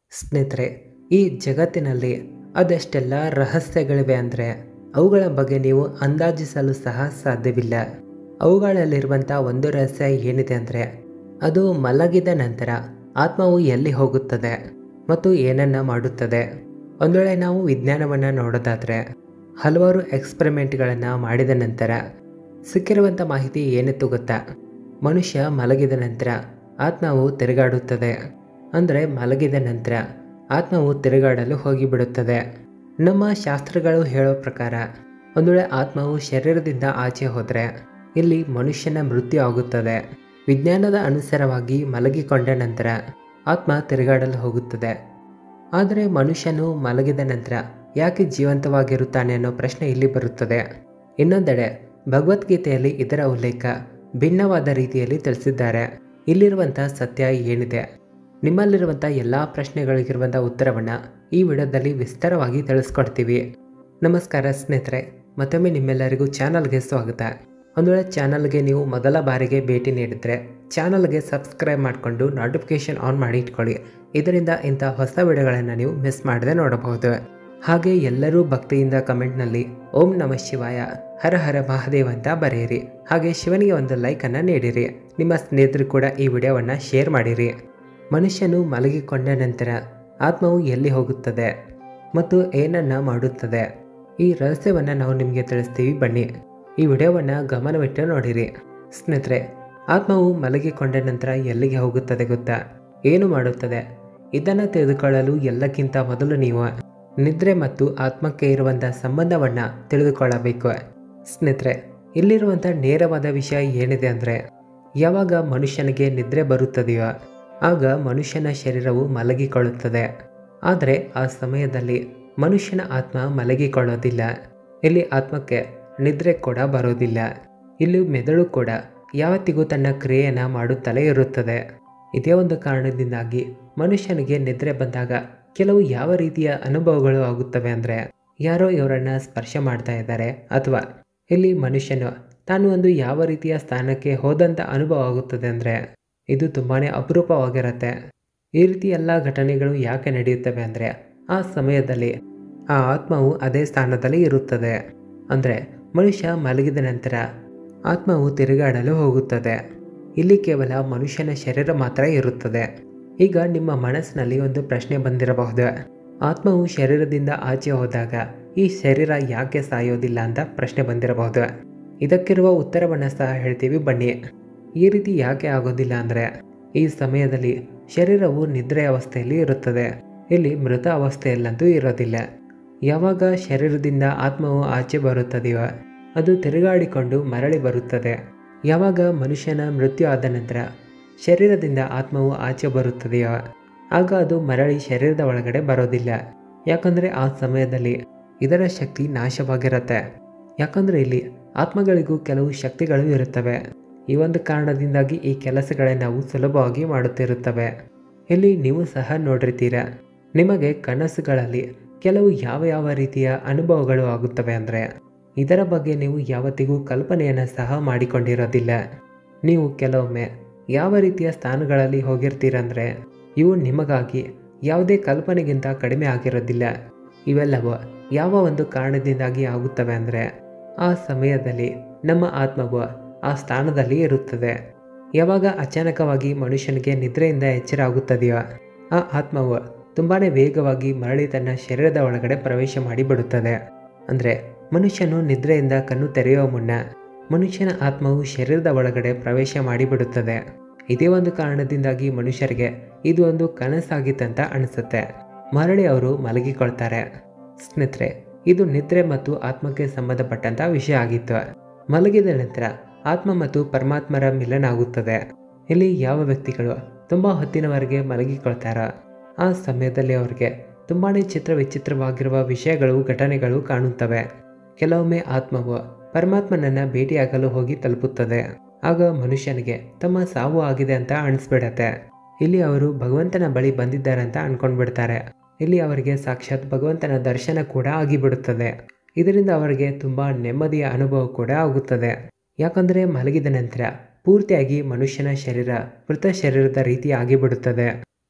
ಸ್ನೇಹಿತರೆ ಈ ಜಗತ್ತಿನಲ್ಲಿ ಅದೆಷ್ಟೆಲ್ಲ ರಹಸ್ಯಗಳಿವೆ ಅಂದರೆ ಅವುಗಳ ಬಗ್ಗೆ ನೀವು ಅಂದಾಜಿಸಲು ಸಹ ಸಾಧ್ಯವಿಲ್ಲ ಅವುಗಳಲ್ಲಿರುವಂಥ ಒಂದು ರಹಸ್ಯ ಏನಿದೆ ಅಂದರೆ ಅದು ಮಲಗಿದ ನಂತರ ಆತ್ಮವು ಎಲ್ಲಿ ಹೋಗುತ್ತದೆ ಮತ್ತು ಏನನ್ನ ಮಾಡುತ್ತದೆ ಒಂದು ವೇಳೆ ನಾವು ವಿಜ್ಞಾನವನ್ನು ನೋಡೋದಾದರೆ ಹಲವಾರು ಎಕ್ಸ್ಪೆರಿಮೆಂಟ್ಗಳನ್ನು ಮಾಡಿದ ನಂತರ ಸಿಕ್ಕಿರುವಂಥ ಮಾಹಿತಿ ಏನಿತ್ತು ಗೊತ್ತಾ ಮನುಷ್ಯ ಮಲಗಿದ ನಂತರ ಆತ್ಮವು ತಿರುಗಾಡುತ್ತದೆ ಅಂದರೆ ಮಲಗಿದ ನಂತರ ಆತ್ಮವು ತಿರುಗಾಡಲು ಹೋಗಿಬಿಡುತ್ತದೆ ನಮ್ಮ ಶಾಸ್ತ್ರಗಳು ಹೇಳೋ ಪ್ರಕಾರ ಒಂದು ವೇಳೆ ಆತ್ಮವು ಶರೀರದಿಂದ ಆಚೆ ಹೋದರೆ ಇಲ್ಲಿ ಮನುಷ್ಯನ ಮೃತ್ಯು ಆಗುತ್ತದೆ ವಿಜ್ಞಾನದ ಅನುಸಾರವಾಗಿ ಮಲಗಿಕೊಂಡ ನಂತರ ಆತ್ಮ ತಿರುಗಾಡಲು ಹೋಗುತ್ತದೆ ಆದರೆ ಮನುಷ್ಯನು ಮಲಗಿದ ನಂತರ ಯಾಕೆ ಜೀವಂತವಾಗಿರುತ್ತಾನೆ ಅನ್ನೋ ಪ್ರಶ್ನೆ ಇಲ್ಲಿ ಬರುತ್ತದೆ ಇನ್ನೊಂದೆಡೆ ಭಗವದ್ಗೀತೆಯಲ್ಲಿ ಇದರ ಉಲ್ಲೇಖ ಭಿನ್ನವಾದ ರೀತಿಯಲ್ಲಿ ತಿಳಿಸಿದ್ದಾರೆ ಇಲ್ಲಿರುವಂಥ ಸತ್ಯ ಏನಿದೆ ನಿಮ್ಮಲ್ಲಿರುವಂಥ ಎಲ್ಲ ಪ್ರಶ್ನೆಗಳಿಗಿರುವಂಥ ಉತ್ತರವನ್ನು ಈ ವಿಡಿಯೋದಲ್ಲಿ ವಿಸ್ತಾರವಾಗಿ ತಿಳಿಸ್ಕೊಡ್ತೀವಿ ನಮಸ್ಕಾರ ಸ್ನೇಹಿತರೆ ಮತ್ತೊಮ್ಮೆ ನಿಮ್ಮೆಲ್ಲರಿಗೂ ಚಾನಲ್ಗೆ ಸ್ವಾಗತ ಒಂದು ವೇಳೆ ಚಾನಲ್ಗೆ ನೀವು ಮೊದಲ ಬಾರಿಗೆ ಭೇಟಿ ನೀಡಿದರೆ ಚಾನಲ್ಗೆ ಸಬ್ಸ್ಕ್ರೈಬ್ ಮಾಡಿಕೊಂಡು ನೋಟಿಫಿಕೇಷನ್ ಆನ್ ಮಾಡಿ ಇಟ್ಕೊಳ್ಳಿ ಇದರಿಂದ ಇಂಥ ಹೊಸ ವಿಡಿಯೋಗಳನ್ನು ನೀವು ಮಿಸ್ ಮಾಡದೆ ನೋಡಬಹುದು ಹಾಗೆ ಎಲ್ಲರೂ ಭಕ್ತಿಯಿಂದ ಕಮೆಂಟ್ನಲ್ಲಿ ಓಂ ನಮ ಶಿವಾಯ ಹರ ಹರ ಮಹಾದೇವ್ ಅಂತ ಬರೆಯಿರಿ ಹಾಗೆ ಶಿವನಿಗೆ ಒಂದು ಲೈಕನ್ನು ನೀಡಿರಿ ನಿಮ್ಮ ಸ್ನೇಹಿತರು ಕೂಡ ಈ ವಿಡಿಯೋವನ್ನು ಶೇರ್ ಮಾಡಿರಿ ಮನುಷ್ಯನು ಮಲಗಿಕೊಂಡ ನಂತರ ಆತ್ಮವು ಎಲ್ಲಿ ಹೋಗುತ್ತದೆ ಮತ್ತು ಏನನ್ನ ಮಾಡುತ್ತದೆ ಈ ರಹಸ್ಯವನ್ನು ನಾವು ನಿಮಗೆ ತಿಳಿಸ್ತೀವಿ ಬನ್ನಿ ಈ ವಿಡಿಯೋವನ್ನು ಗಮನವಿಟ್ಟು ನೋಡಿರಿ ಸ್ನೇಹಿತರೆ ಆತ್ಮವು ಮಲಗಿಕೊಂಡ ನಂತರ ಎಲ್ಲಿಗೆ ಹೋಗುತ್ತದೆ ಗೊತ್ತಾ ಏನು ಮಾಡುತ್ತದೆ ಇದನ್ನು ತಿಳಿದುಕೊಳ್ಳಲು ಎಲ್ಲಕ್ಕಿಂತ ಮೊದಲು ನೀವು ನಿದ್ರೆ ಮತ್ತು ಆತ್ಮಕ್ಕೆ ಇರುವಂಥ ಸಂಬಂಧವನ್ನು ತಿಳಿದುಕೊಳ್ಳಬೇಕು ಸ್ನೇಹಿತರೆ ಇಲ್ಲಿರುವಂಥ ನೇರವಾದ ವಿಷಯ ಏನಿದೆ ಅಂದರೆ ಯಾವಾಗ ಮನುಷ್ಯನಿಗೆ ನಿದ್ರೆ ಬರುತ್ತದೆಯೋ ಆಗ ಮನುಷ್ಯನ ಶರೀರವು ಮಲಗಿಕೊಳ್ಳುತ್ತದೆ ಆದರೆ ಆ ಸಮಯದಲ್ಲಿ ಮನುಷ್ಯನ ಆತ್ಮ ಮಲಗಿಕೊಳ್ಳೋದಿಲ್ಲ ಇಲ್ಲಿ ಆತ್ಮಕ್ಕೆ ನಿದ್ರೆ ಕೂಡ ಬರೋದಿಲ್ಲ ಇಲ್ಲಿ ಮೆದುಳು ಕೂಡ ಯಾವತ್ತಿಗೂ ತನ್ನ ಕ್ರಿಯೆಯನ್ನು ಮಾಡುತ್ತಲೇ ಇರುತ್ತದೆ ಇದೇ ಒಂದು ಕಾರಣದಿಂದಾಗಿ ಮನುಷ್ಯನಿಗೆ ನಿದ್ರೆ ಬಂದಾಗ ಕೆಲವು ಯಾವ ರೀತಿಯ ಅನುಭವಗಳು ಆಗುತ್ತವೆ ಅಂದರೆ ಯಾರೋ ಇವರನ್ನ ಸ್ಪರ್ಶ ಮಾಡ್ತಾ ಇದ್ದಾರೆ ಅಥವಾ ಇಲ್ಲಿ ಮನುಷ್ಯನು ತಾನು ಒಂದು ಯಾವ ರೀತಿಯ ಸ್ಥಾನಕ್ಕೆ ಹೋದಂಥ ಅನುಭವ ಆಗುತ್ತದೆ ಅಂದರೆ ಇದು ತುಂಬಾ ಅಪರೂಪವಾಗಿರುತ್ತೆ ಈ ರೀತಿ ಎಲ್ಲ ಘಟನೆಗಳು ಯಾಕೆ ನಡೆಯುತ್ತವೆ ಅಂದರೆ ಆ ಸಮಯದಲ್ಲಿ ಆ ಆತ್ಮವು ಅದೇ ಸ್ಥಾನದಲ್ಲಿ ಇರುತ್ತದೆ ಅಂದರೆ ಮನುಷ್ಯ ಮಲಗಿದ ನಂತರ ಆತ್ಮವು ತಿರುಗಾಡಲು ಹೋಗುತ್ತದೆ ಇಲ್ಲಿ ಕೇವಲ ಮನುಷ್ಯನ ಶರೀರ ಮಾತ್ರ ಇರುತ್ತದೆ ಈಗ ನಿಮ್ಮ ಮನಸ್ಸಿನಲ್ಲಿ ಒಂದು ಪ್ರಶ್ನೆ ಬಂದಿರಬಹುದು ಆತ್ಮವು ಶರೀರದಿಂದ ಆಚೆ ಹೋದಾಗ ಈ ಶರೀರ ಯಾಕೆ ಸಾಯೋದಿಲ್ಲ ಅಂತ ಪ್ರಶ್ನೆ ಬಂದಿರಬಹುದು ಇದಕ್ಕಿರುವ ಉತ್ತರವನ್ನು ಸಹ ಹೇಳ್ತೀವಿ ಬನ್ನಿ ಈ ರೀತಿ ಯಾಕೆ ಆಗೋದಿಲ್ಲ ಅಂದರೆ ಈ ಸಮಯದಲ್ಲಿ ಶರೀರವು ನಿದ್ರೆ ಅವಸ್ಥೆಯಲ್ಲಿ ಇರುತ್ತದೆ ಇಲ್ಲಿ ಮೃತ ಅವಸ್ಥೆಯಲ್ಲಂತೂ ಇರೋದಿಲ್ಲ ಯಾವಾಗ ಶರೀರದಿಂದ ಆತ್ಮವು ಆಚೆ ಬರುತ್ತದೆಯೋ ಅದು ತಿರುಗಾಡಿಕೊಂಡು ಮರಳಿ ಬರುತ್ತದೆ ಯಾವಾಗ ಮನುಷ್ಯನ ಮೃತ್ಯು ಆದ ನಂತರ ಶರೀರದಿಂದ ಆತ್ಮವು ಆಚೆ ಬರುತ್ತದೆಯೋ ಆಗ ಅದು ಮರಳಿ ಶರೀರದ ಒಳಗಡೆ ಬರೋದಿಲ್ಲ ಯಾಕಂದರೆ ಆ ಸಮಯದಲ್ಲಿ ಇದರ ಶಕ್ತಿ ನಾಶವಾಗಿರುತ್ತೆ ಯಾಕಂದರೆ ಇಲ್ಲಿ ಆತ್ಮಗಳಿಗೂ ಕೆಲವು ಶಕ್ತಿಗಳು ಇರುತ್ತವೆ ಈ ಒಂದು ಕಾರಣದಿಂದಾಗಿ ಈ ಕೆಲಸಗಳೇ ನಾವು ಸುಲಭವಾಗಿ ಮಾಡುತ್ತಿರುತ್ತವೆ ಇಲ್ಲಿ ನೀವು ಸಹ ನೋಡಿರ್ತೀರ ನಿಮಗೆ ಕನಸುಗಳಲ್ಲಿ ಕೆಲವು ಯಾವ ಯಾವ ರೀತಿಯ ಅನುಭವಗಳು ಆಗುತ್ತವೆ ಅಂದರೆ ಇದರ ಬಗ್ಗೆ ನೀವು ಯಾವತ್ತಿಗೂ ಕಲ್ಪನೆಯನ್ನು ಸಹ ಮಾಡಿಕೊಂಡಿರೋದಿಲ್ಲ ನೀವು ಕೆಲವೊಮ್ಮೆ ಯಾವ ರೀತಿಯ ಸ್ಥಾನಗಳಲ್ಲಿ ಹೋಗಿರ್ತೀರಂದರೆ ಇವು ನಿಮಗಾಗಿ ಯಾವುದೇ ಕಲ್ಪನೆಗಿಂತ ಕಡಿಮೆ ಆಗಿರೋದಿಲ್ಲ ಇವೆಲ್ಲವೂ ಯಾವ ಒಂದು ಕಾರಣದಿಂದಾಗಿ ಆಗುತ್ತವೆ ಅಂದರೆ ಆ ಸಮಯದಲ್ಲಿ ನಮ್ಮ ಆತ್ಮವು ಆ ಸ್ಥಾನದಲ್ಲಿ ಇರುತ್ತದೆ ಯಾವಾಗ ಅಚಾನಕವಾಗಿ ಮನುಷ್ಯನಿಗೆ ನಿದ್ರೆಯಿಂದ ಎಚ್ಚರ ಆಗುತ್ತದೆಯೋ ಆ ಆತ್ಮವು ತುಂಬಾ ವೇಗವಾಗಿ ಮರಳಿ ತನ್ನ ಶರೀರದ ಒಳಗಡೆ ಪ್ರವೇಶ ಮಾಡಿಬಿಡುತ್ತದೆ ಅಂದರೆ ಮನುಷ್ಯನು ನಿದ್ರೆಯಿಂದ ಕಣ್ಣು ತೆರೆಯುವ ಮುನ್ನ ಮನುಷ್ಯನ ಆತ್ಮವು ಶರೀರದ ಒಳಗಡೆ ಪ್ರವೇಶ ಮಾಡಿಬಿಡುತ್ತದೆ ಇದೇ ಒಂದು ಕಾರಣದಿಂದಾಗಿ ಮನುಷ್ಯರಿಗೆ ಇದು ಒಂದು ಕನಸಾಗಿತ್ತಂತ ಅನಿಸುತ್ತೆ ಮರಳಿ ಅವರು ಮಲಗಿಕೊಳ್ತಾರೆ ಸ್ನೇಹಿತರೆ ಇದು ನಿದ್ರೆ ಮತ್ತು ಆತ್ಮಕ್ಕೆ ಸಂಬಂಧಪಟ್ಟಂತ ವಿಷಯ ಆಗಿತ್ತು ಮಲಗಿದ ನಂತರ ಆತ್ಮ ಮತ್ತು ಪರಮಾತ್ಮರ ಮಿಲನ ಆಗುತ್ತದೆ ಇಲ್ಲಿ ಯಾವ ವ್ಯಕ್ತಿಗಳು ತುಂಬ ಹೊತ್ತಿನವರೆಗೆ ಮಲಗಿಕೊಳ್ತಾರೋ ಆ ಸಮಯದಲ್ಲಿ ಅವರಿಗೆ ತುಂಬಾ ಚಿತ್ರ ವಿಚಿತ್ರವಾಗಿರುವ ವಿಷಯಗಳು ಘಟನೆಗಳು ಕಾಣುತ್ತವೆ ಕೆಲವೊಮ್ಮೆ ಆತ್ಮವು ಪರಮಾತ್ಮನನ್ನ ಭೇಟಿಯಾಗಲು ಹೋಗಿ ತಲುಪುತ್ತದೆ ಆಗ ಮನುಷ್ಯನಿಗೆ ತಮ್ಮ ಸಾವು ಆಗಿದೆ ಅಂತ ಅನಿಸ್ಬಿಡತ್ತೆ ಇಲ್ಲಿ ಅವರು ಭಗವಂತನ ಬಳಿ ಬಂದಿದ್ದಾರೆ ಅಂತ ಅನ್ಕೊಂಡ್ಬಿಡ್ತಾರೆ ಇಲ್ಲಿ ಅವರಿಗೆ ಸಾಕ್ಷಾತ್ ಭಗವಂತನ ದರ್ಶನ ಕೂಡ ಆಗಿಬಿಡುತ್ತದೆ ಇದರಿಂದ ಅವರಿಗೆ ತುಂಬ ನೆಮ್ಮದಿಯ ಅನುಭವ ಕೂಡ ಆಗುತ್ತದೆ ಯಾಕಂದರೆ ಮಲಗಿದ ನಂತರ ಪೂರ್ತಿಯಾಗಿ ಮನುಷ್ಯನ ಶರೀರ ಮೃತ ಶರೀರದ ರೀತಿ ಆಗಿಬಿಡುತ್ತದೆ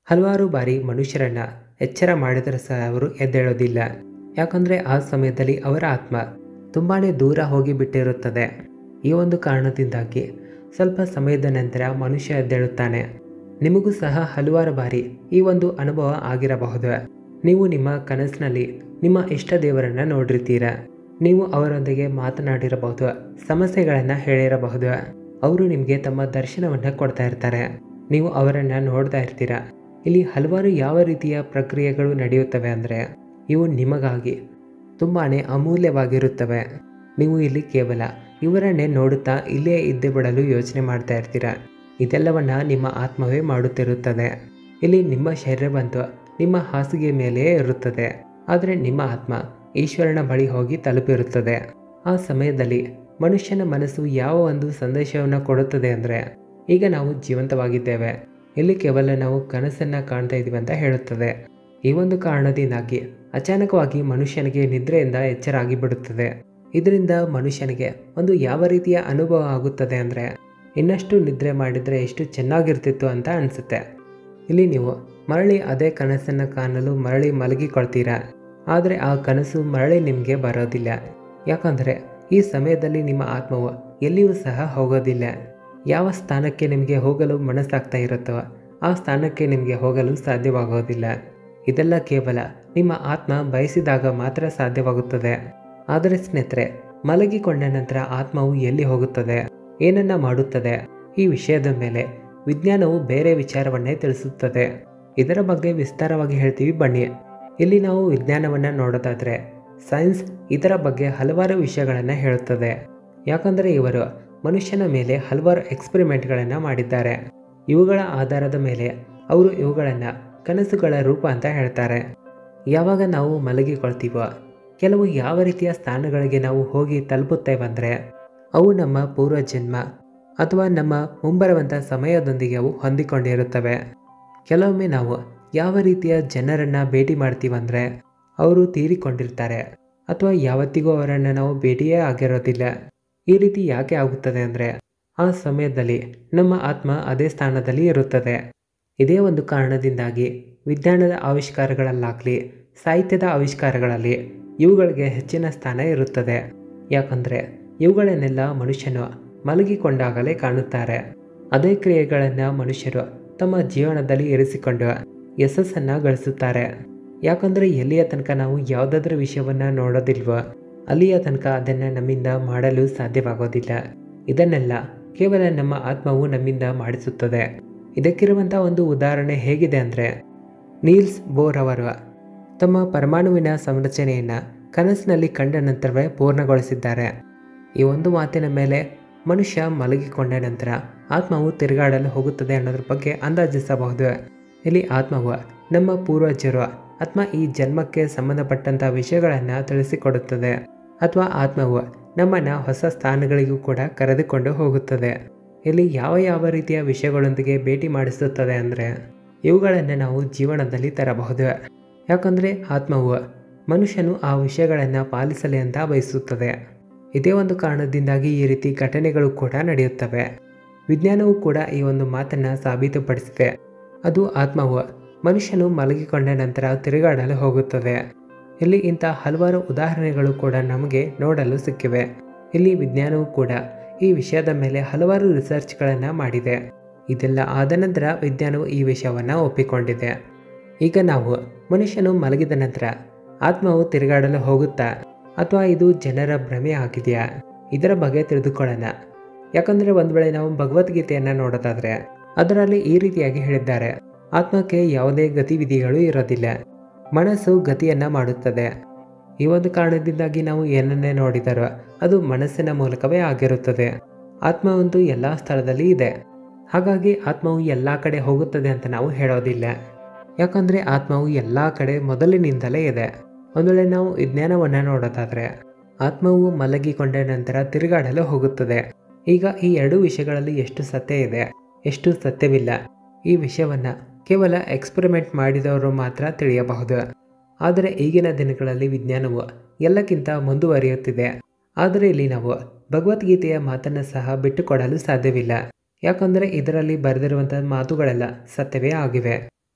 ಹಲವಾರು ಬಾರಿ ಮನುಷ್ಯರನ್ನ ಎಚ್ಚರ ಮಾಡಿದರೂ ಸಹ ಅವರು ಎದ್ದೇಳೋದಿಲ್ಲ ಯಾಕಂದರೆ ಆ ಸಮಯದಲ್ಲಿ ಅವರ ಆತ್ಮ ತುಂಬಾ ದೂರ ಹೋಗಿ ಬಿಟ್ಟಿರುತ್ತದೆ ಈ ಒಂದು ಕಾರಣದಿಂದಾಗಿ ಸ್ವಲ್ಪ ಸಮಯದ ನಂತರ ಮನುಷ್ಯ ಎದ್ದೇಳುತ್ತಾನೆ ನಿಮಗೂ ಸಹ ಹಲವಾರು ಬಾರಿ ಈ ಒಂದು ಅನುಭವ ಆಗಿರಬಹುದು ನೀವು ನಿಮ್ಮ ಕನಸಿನಲ್ಲಿ ನಿಮ್ಮ ಇಷ್ಟ ದೇವರನ್ನ ನೋಡಿರ್ತೀರ ನೀವು ಅವರೊಂದಿಗೆ ಮಾತನಾಡಿರಬಹುದು ಸಮಸ್ಯೆಗಳನ್ನು ಹೇಳಿರಬಹುದು ಅವರು ನಿಮಗೆ ತಮ್ಮ ದರ್ಶನವನ್ನು ಕೊಡ್ತಾ ಇರ್ತಾರೆ ನೀವು ಅವರನ್ನು ನೋಡ್ತಾ ಇರ್ತೀರ ಇಲ್ಲಿ ಹಲವಾರು ಯಾವ ರೀತಿಯ ಪ್ರಕ್ರಿಯೆಗಳು ನಡೆಯುತ್ತವೆ ಅಂದರೆ ಇವು ನಿಮಗಾಗಿ ತುಂಬಾ ಅಮೂಲ್ಯವಾಗಿರುತ್ತವೆ ನೀವು ಇಲ್ಲಿ ಕೇವಲ ಇವರನ್ನೇ ನೋಡುತ್ತಾ ಇಲ್ಲೇ ಇದ್ದೇ ಬಿಡಲು ಯೋಚನೆ ಮಾಡ್ತಾ ಇರ್ತೀರ ಇದೆಲ್ಲವನ್ನ ನಿಮ್ಮ ಆತ್ಮವೇ ಮಾಡುತ್ತಿರುತ್ತದೆ ಇಲ್ಲಿ ನಿಮ್ಮ ಶರೀರವಂತೂ ನಿಮ್ಮ ಹಾಸಿಗೆ ಮೇಲೆಯೇ ಇರುತ್ತದೆ ಆದರೆ ನಿಮ್ಮ ಆತ್ಮ ಈಶ್ವರನ ಬಳಿ ಹೋಗಿ ತಲುಪಿರುತ್ತದೆ ಆ ಸಮಯದಲ್ಲಿ ಮನುಷ್ಯನ ಮನಸ್ಸು ಯಾವ ಒಂದು ಸಂದೇಶವನ್ನು ಕೊಡುತ್ತದೆ ಅಂದರೆ ಈಗ ನಾವು ಜೀವಂತವಾಗಿದ್ದೇವೆ ಇಲ್ಲಿ ಕೇವಲ ನಾವು ಕನಸನ್ನು ಕಾಣ್ತಾ ಇದ್ದೀವಿ ಅಂತ ಹೇಳುತ್ತದೆ ಈ ಒಂದು ಕಾರಣದಿಂದಾಗಿ ಅಚಾನಕವಾಗಿ ಮನುಷ್ಯನಿಗೆ ನಿದ್ರೆಯಿಂದ ಎಚ್ಚರ ಆಗಿಬಿಡುತ್ತದೆ ಇದರಿಂದ ಮನುಷ್ಯನಿಗೆ ಒಂದು ಯಾವ ರೀತಿಯ ಅನುಭವ ಆಗುತ್ತದೆ ಅಂದರೆ ಇನ್ನಷ್ಟು ನಿದ್ರೆ ಮಾಡಿದರೆ ಎಷ್ಟು ಚೆನ್ನಾಗಿರ್ತಿತ್ತು ಅಂತ ಅನಿಸುತ್ತೆ ಇಲ್ಲಿ ನೀವು ಮರಳಿ ಅದೇ ಕನಸನ್ನು ಕಾಣಲು ಮರಳಿ ಮಲಗಿಕೊಳ್ತೀರಾ ಆದರೆ ಆ ಕನಸು ಮರಳಿ ನಿಮಗೆ ಬರೋದಿಲ್ಲ ಯಾಕಂದರೆ ಈ ಸಮಯದಲ್ಲಿ ನಿಮ್ಮ ಆತ್ಮವು ಎಲ್ಲಿಯೂ ಸಹ ಹೋಗೋದಿಲ್ಲ ಯಾವ ಸ್ಥಾನಕ್ಕೆ ನಿಮಗೆ ಹೋಗಲು ಮನಸ್ಸಾಗ್ತಾ ಇರುತ್ತೋ ಆ ಸ್ಥಾನಕ್ಕೆ ನಿಮಗೆ ಹೋಗಲು ಸಾಧ್ಯವಾಗೋದಿಲ್ಲ ಇದೆಲ್ಲ ಕೇವಲ ನಿಮ್ಮ ಆತ್ಮ ಬಯಸಿದಾಗ ಮಾತ್ರ ಸಾಧ್ಯವಾಗುತ್ತದೆ ಆದರೆ ಸ್ನೇಹಿತರೆ ಮಲಗಿಕೊಂಡ ನಂತರ ಆತ್ಮವು ಎಲ್ಲಿ ಹೋಗುತ್ತದೆ ಏನನ್ನ ಮಾಡುತ್ತದೆ ಈ ವಿಷಯದ ಮೇಲೆ ವಿಜ್ಞಾನವು ಬೇರೆ ವಿಚಾರವನ್ನೇ ತಿಳಿಸುತ್ತದೆ ಇದರ ಬಗ್ಗೆ ವಿಸ್ತಾರವಾಗಿ ಹೇಳ್ತೀವಿ ಬನ್ನಿ ಇಲ್ಲಿ ನಾವು ವಿಜ್ಞಾನವನ್ನು ನೋಡೋದಾದರೆ ಸೈನ್ಸ್ ಇದರ ಬಗ್ಗೆ ಹಲವಾರು ವಿಷಯಗಳನ್ನು ಹೇಳುತ್ತದೆ ಯಾಕಂದರೆ ಇವರು ಮನುಷ್ಯನ ಮೇಲೆ ಹಲವಾರು ಎಕ್ಸ್ಪೆರಿಮೆಂಟ್ಗಳನ್ನು ಮಾಡಿದ್ದಾರೆ ಇವುಗಳ ಆಧಾರದ ಮೇಲೆ ಅವರು ಇವುಗಳನ್ನು ಕನಸುಗಳ ರೂಪ ಅಂತ ಹೇಳ್ತಾರೆ ಯಾವಾಗ ನಾವು ಮಲಗಿಕೊಳ್ತೀವೋ ಕೆಲವು ಯಾವ ರೀತಿಯ ಸ್ಥಾನಗಳಿಗೆ ನಾವು ಹೋಗಿ ತಲುಪುತ್ತೇವಂದರೆ ಅವು ನಮ್ಮ ಪೂರ್ವಜನ್ಮ ಅಥವಾ ನಮ್ಮ ಮುಂಬರುವಂಥ ಸಮಯದೊಂದಿಗೆ ಅವು ಹೊಂದಿಕೊಂಡಿರುತ್ತವೆ ಕೆಲವೊಮ್ಮೆ ನಾವು ಯಾವ ರೀತಿಯ ಜನರನ್ನು ಭೇಟಿ ಮಾಡ್ತೀವಂದರೆ ಅವರು ತೀರಿಕೊಂಡಿರ್ತಾರೆ ಅಥವಾ ಯಾವತ್ತಿಗೂ ಅವರನ್ನು ನಾವು ಭೇಟಿಯೇ ಆಗಿರೋದಿಲ್ಲ ಈ ರೀತಿ ಯಾಕೆ ಆಗುತ್ತದೆ ಅಂದರೆ ಆ ಸಮಯದಲ್ಲಿ ನಮ್ಮ ಆತ್ಮ ಅದೇ ಸ್ಥಾನದಲ್ಲಿ ಇರುತ್ತದೆ ಇದೇ ಒಂದು ಕಾರಣದಿಂದಾಗಿ ವಿಜ್ಞಾನದ ಆವಿಷ್ಕಾರಗಳಲ್ಲಾಗಲಿ ಸಾಹಿತ್ಯದ ಆವಿಷ್ಕಾರಗಳಲ್ಲಿ ಇವುಗಳಿಗೆ ಹೆಚ್ಚಿನ ಸ್ಥಾನ ಇರುತ್ತದೆ ಯಾಕಂದರೆ ಇವುಗಳನ್ನೆಲ್ಲ ಮನುಷ್ಯನು ಮಲಗಿಕೊಂಡಾಗಲೇ ಕಾಣುತ್ತಾರೆ ಅದೇ ಕ್ರಿಯೆಗಳನ್ನು ಮನುಷ್ಯರು ತಮ್ಮ ಜೀವನದಲ್ಲಿ ಇರಿಸಿಕೊಂಡು ಯಶಸ್ಸನ್ನು ಗಳಿಸುತ್ತಾರೆ ಯಾಕಂದರೆ ಎಲ್ಲಿಯ ತನಕ ನಾವು ಯಾವುದಾದ್ರೂ ವಿಷಯವನ್ನು ನೋಡೋದಿಲ್ವೋ ಅಲ್ಲಿಯ ತನಕ ಅದನ್ನು ನಮ್ಮಿಂದ ಮಾಡಲು ಸಾಧ್ಯವಾಗೋದಿಲ್ಲ ಇದನ್ನೆಲ್ಲ ಕೇವಲ ನಮ್ಮ ಆತ್ಮವು ನಮ್ಮಿಂದ ಮಾಡಿಸುತ್ತದೆ ಇದಕ್ಕಿರುವಂಥ ಒಂದು ಉದಾಹರಣೆ ಹೇಗಿದೆ ಅಂದರೆ ನೀಲ್ಸ್ ಬೋರ್ ಅವರು ತಮ್ಮ ಪರಮಾಣುವಿನ ಸಂರಚನೆಯನ್ನು ಕನಸಿನಲ್ಲಿ ಕಂಡ ನಂತರವೇ ಪೂರ್ಣಗೊಳಿಸಿದ್ದಾರೆ ಈ ಒಂದು ಮಾತಿನ ಮೇಲೆ ಮನುಷ್ಯ ಮಲಗಿಕೊಂಡ ನಂತರ ಆತ್ಮವು ತಿರುಗಾಡಲು ಹೋಗುತ್ತದೆ ಅನ್ನೋದ್ರ ಬಗ್ಗೆ ಅಂದಾಜಿಸಬಹುದು ಇಲ್ಲಿ ಆತ್ಮವು ನಮ್ಮ ಪೂರ್ವಜರು ಅಥವಾ ಈ ಜನ್ಮಕ್ಕೆ ಸಂಬಂಧಪಟ್ಟಂಥ ವಿಷಯಗಳನ್ನು ತಿಳಿಸಿಕೊಡುತ್ತದೆ ಅಥವಾ ಆತ್ಮವು ನಮ್ಮನ್ನು ಹೊಸ ಸ್ಥಾನಗಳಿಗೂ ಕೂಡ ಕರೆದುಕೊಂಡು ಹೋಗುತ್ತದೆ ಇಲ್ಲಿ ಯಾವ ಯಾವ ರೀತಿಯ ವಿಷಯಗಳೊಂದಿಗೆ ಭೇಟಿ ಮಾಡಿಸುತ್ತದೆ ಅಂದರೆ ಇವುಗಳನ್ನು ನಾವು ಜೀವನದಲ್ಲಿ ತರಬಹುದು ಯಾಕಂದರೆ ಆತ್ಮವು ಮನುಷ್ಯನು ಆ ವಿಷಯಗಳನ್ನು ಪಾಲಿಸಲಿ ಅಂತ ಬಯಸುತ್ತದೆ ಇದೇ ಒಂದು ಕಾರಣದಿಂದಾಗಿ ಈ ರೀತಿ ಘಟನೆಗಳು ಕೂಡ ನಡೆಯುತ್ತವೆ ವಿಜ್ಞಾನವು ಕೂಡ ಈ ಒಂದು ಮಾತನ್ನು ಸಾಬೀತುಪಡಿಸಿದೆ ಅದು ಆತ್ಮವು ಮನುಷ್ಯನು ಮಲಗಿಕೊಂಡ ನಂತರ ತಿರುಗಾಡಲು ಹೋಗುತ್ತದೆ ಇಲ್ಲಿ ಇಂಥ ಹಲವಾರು ಉದಾಹರಣೆಗಳು ಕೂಡ ನಮಗೆ ನೋಡಲು ಸಿಕ್ಕಿವೆ ಇಲ್ಲಿ ವಿಜ್ಞಾನವು ಕೂಡ ಈ ವಿಷಯದ ಮೇಲೆ ಹಲವಾರು ರಿಸರ್ಚ್ಗಳನ್ನು ಮಾಡಿದೆ ಇದೆಲ್ಲ ಆದ ನಂತರ ವಿಜ್ಞಾನವು ಈ ವಿಷಯವನ್ನು ಒಪ್ಪಿಕೊಂಡಿದೆ ಈಗ ನಾವು ಮನುಷ್ಯನು ಮಲಗಿದ ನಂತರ ಆತ್ಮವು ತಿರುಗಾಡಲು ಹೋಗುತ್ತಾ ಅಥವಾ ಇದು ಜನರ ಭ್ರಮೆ ಆಗಿದೆಯಾ ಇದರ ಬಗ್ಗೆ ತಿಳಿದುಕೊಳ್ಳೋಣ ಯಾಕಂದರೆ ಒಂದು ವೇಳೆ ನಾವು ಭಗವದ್ಗೀತೆಯನ್ನು ನೋಡೋದಾದರೆ ಅದರಲ್ಲಿ ಈ ರೀತಿಯಾಗಿ ಹೇಳಿದ್ದಾರೆ ಆತ್ಮಕ್ಕೆ ಯಾವುದೇ ಗತಿವಿಧಿಗಳು ಇರೋದಿಲ್ಲ ಮನಸ್ಸು ಗತಿಯನ್ನು ಮಾಡುತ್ತದೆ ಈ ಒಂದು ಕಾರಣದಿಂದಾಗಿ ನಾವು ಏನನ್ನೇ ನೋಡಿದರೋ ಅದು ಮನಸ್ಸಿನ ಮೂಲಕವೇ ಆಗಿರುತ್ತದೆ ಆತ್ಮ ಒಂದು ಎಲ್ಲ ಸ್ಥಳದಲ್ಲಿ ಇದೆ ಹಾಗಾಗಿ ಆತ್ಮವು ಎಲ್ಲ ಕಡೆ ಹೋಗುತ್ತದೆ ಅಂತ ನಾವು ಹೇಳೋದಿಲ್ಲ ಯಾಕಂದರೆ ಆತ್ಮವು ಎಲ್ಲ ಕಡೆ ಮೊದಲಿನಿಂದಲೇ ಇದೆ ಒಂದು ವೇಳೆ ನಾವು ವಿಜ್ಞಾನವನ್ನು ನೋಡೋದಾದರೆ ಆತ್ಮವು ಮಲಗಿಕೊಂಡ ನಂತರ ತಿರುಗಾಡಲು ಹೋಗುತ್ತದೆ ಈಗ ಈ ಎರಡು ವಿಷಯಗಳಲ್ಲಿ ಎಷ್ಟು ಸತ್ಯ ಇದೆ ಎಷ್ಟು ಸತ್ಯವಿಲ್ಲ ಈ ವಿಷಯವನ್ನು ಕೇವಲ ಎಕ್ಸ್ಪೆರಿಮೆಂಟ್ ಮಾಡಿದವರು ಮಾತ್ರ ತಿಳಿಯಬಹುದು ಆದರೆ ಈಗಿನ ದಿನಗಳಲ್ಲಿ ವಿಜ್ಞಾನವು ಎಲ್ಲಕ್ಕಿಂತ ಮುಂದುವರಿಯುತ್ತಿದೆ ಆದರೆ ಇಲ್ಲಿ ನಾವು ಭಗವದ್ಗೀತೆಯ ಮಾತನ್ನು ಸಹ ಬಿಟ್ಟುಕೊಡಲು ಸಾಧ್ಯವಿಲ್ಲ ಯಾಕಂದರೆ ಇದರಲ್ಲಿ ಬರೆದಿರುವಂಥ ಮಾತುಗಳೆಲ್ಲ ಸತ್ಯವೇ ಆಗಿವೆ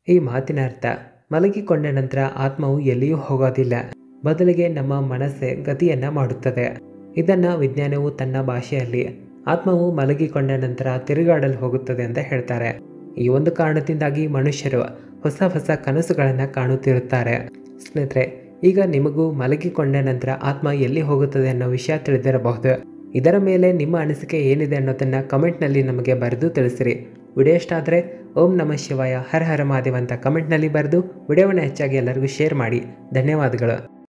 ಈ ಮಾತಿನ ಅರ್ಥ ಮಲಗಿಕೊಂಡ ನಂತರ ಆತ್ಮವು ಎಲ್ಲಿಯೂ ಹೋಗೋದಿಲ್ಲ ಬದಲಿಗೆ ನಮ್ಮ ಮನಸ್ಸೇ ಗತಿಯನ್ನ ಮಾಡುತ್ತದೆ ಇದನ್ನ ವಿಜ್ಞಾನವು ತನ್ನ ಭಾಷೆಯಲ್ಲಿ ಆತ್ಮವು ಮಲಗಿಕೊಂಡ ನಂತರ ತಿರುಗಾಡಲು ಹೋಗುತ್ತದೆ ಅಂತ ಹೇಳ್ತಾರೆ ಈ ಒಂದು ಕಾರಣದಿಂದಾಗಿ ಮನುಷ್ಯರು ಹೊಸ ಹೊಸ ಕನಸುಗಳನ್ನು ಕಾಣುತ್ತಿರುತ್ತಾರೆ ಸ್ನೇಹಿತರೆ ಈಗ ನಿಮಗೂ ಮಲಗಿಕೊಂಡ ನಂತರ ಆತ್ಮ ಎಲ್ಲಿ ಹೋಗುತ್ತದೆ ಅನ್ನೋ ವಿಷಯ ತಿಳಿದಿರಬಹುದು ಇದರ ಮೇಲೆ ನಿಮ್ಮ ಅನಿಸಿಕೆ ಏನಿದೆ ಅನ್ನೋದನ್ನ ಕಮೆಂಟ್ನಲ್ಲಿ ನಮಗೆ ಬರೆದು ತಿಳಿಸಿರಿ ವಿಡಿಯೋ ಇಷ್ಟ ಆದರೆ ಓಂ ನಮಃ ಶಿವಾಯ ಹರ ಹರ ಮಹಾದೇವ ಅಂತ ಕಮೆಂಟ್ನಲ್ಲಿ ಬರೆದು ವಿಡಿಯೋವನ್ನು ಹೆಚ್ಚಾಗಿ ಎಲ್ಲರಿಗೂ ಶೇರ್ ಮಾಡಿ ಧನ್ಯವಾದಗಳು